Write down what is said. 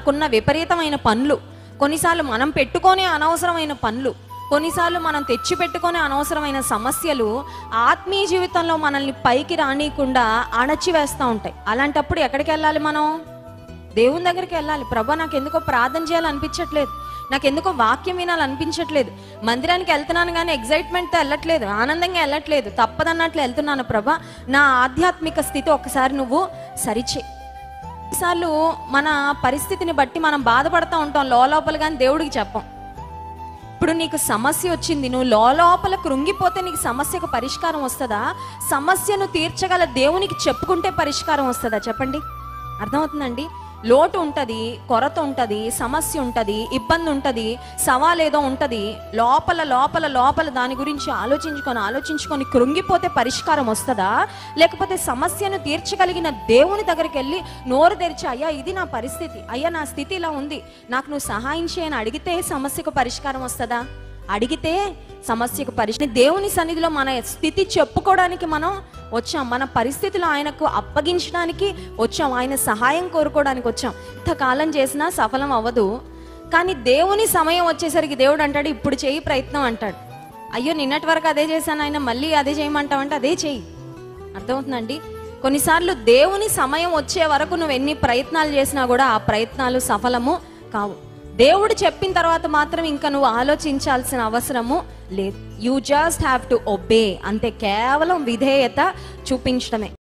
మనకున్న విపరీతమైన పనులు కొన్నిసార్లు మనం పెట్టుకొని అనవసరమైన పనులు కొన్నిసార్లు మనం తెచ్చి పెట్టుకొని అనవసరమైన సమస్యలు ఆత్మీయ జీవితంలో మనల్ని పైకి రానియకుండా అణచివేస్తూ ఉంటాయి అలాంటప్పుడు ఎక్కడికి వెళ్ళాలి మనం దేవుని దగ్గరికి వెళ్ళాలి ప్రభా నాకు ఎందుకో ప్రార్థన చేయాలనిపించట్లేదు నాకు ఎందుకో వాక్యం వినాలనిపించట్లేదు మందిరానికి వెళ్తున్నాను కానీ ఎగ్జైట్మెంట్తో వెళ్ళట్లేదు ఆనందంగా వెళ్ళట్లేదు తప్పదన్నట్లు వెళ్తున్నాను ప్రభా నా ఆధ్యాత్మిక స్థితి ఒకసారి నువ్వు సరిచే కొన్నిసార్లు మన పరిస్థితిని బట్టి మనం బాధపడుతూ ఉంటాం లోపల కానీ దేవుడికి చెప్పం ఇప్పుడు నీకు సమస్య వచ్చింది నువ్వు లోపల కృంగిపోతే నీకు సమస్యకు పరిష్కారం వస్తుందా సమస్యను తీర్చగల దేవునికి చెప్పుకుంటే పరిష్కారం వస్తుందా చెప్పండి అర్థమవుతుందండి లోటు ఉంటుంది కొరత ఉంటుంది సమస్య ఉంటుంది ఇబ్బంది ఉంటుంది సవాల్ ఏదో ఉంటుంది లోపల లోపల లోపల దాని గురించి ఆలోచించుకొని ఆలోచించుకొని కృంగిపోతే పరిష్కారం వస్తుందా లేకపోతే సమస్యను తీర్చగలిగిన దేవుని దగ్గరికి వెళ్ళి నోరు తెరిచి అయ్యా ఇది నా పరిస్థితి అయ్యా నా స్థితి ఇలా ఉంది నాకు నువ్వు సహాయం చేయని అడిగితే సమస్యకు పరిష్కారం వస్తుందా అడిగితే సమస్యకు పరిష్కారం దేవుని సన్నిధిలో మన స్థితి చెప్పుకోవడానికి మనం వచ్చాం మన పరిస్థితులు ఆయనకు అప్పగించడానికి వచ్చాం ఆయన సహాయం కోరుకోవడానికి వచ్చాం ఇంతకాలం చేసినా సఫలం అవ్వదు కానీ దేవుని సమయం వచ్చేసరికి దేవుడు అంటాడు ఇప్పుడు చేయి ప్రయత్నం అంటాడు అయ్యో నిన్నటి వరకు అదే చేశాను ఆయన మళ్ళీ అదే చేయమంటావంటే అదే చెయ్యి అర్థమవుతుందండి కొన్నిసార్లు దేవుని సమయం వచ్చే వరకు నువ్వు ఎన్ని ప్రయత్నాలు చేసినా కూడా ఆ ప్రయత్నాలు సఫలము కావు దేవుడు చెప్పిన తర్వాత మాత్రం ఇంకా నువ్వు ఆలోచించాల్సిన అవసరము లేదు you just have to obey అంతే కేవలం విధేయత చూపించడమే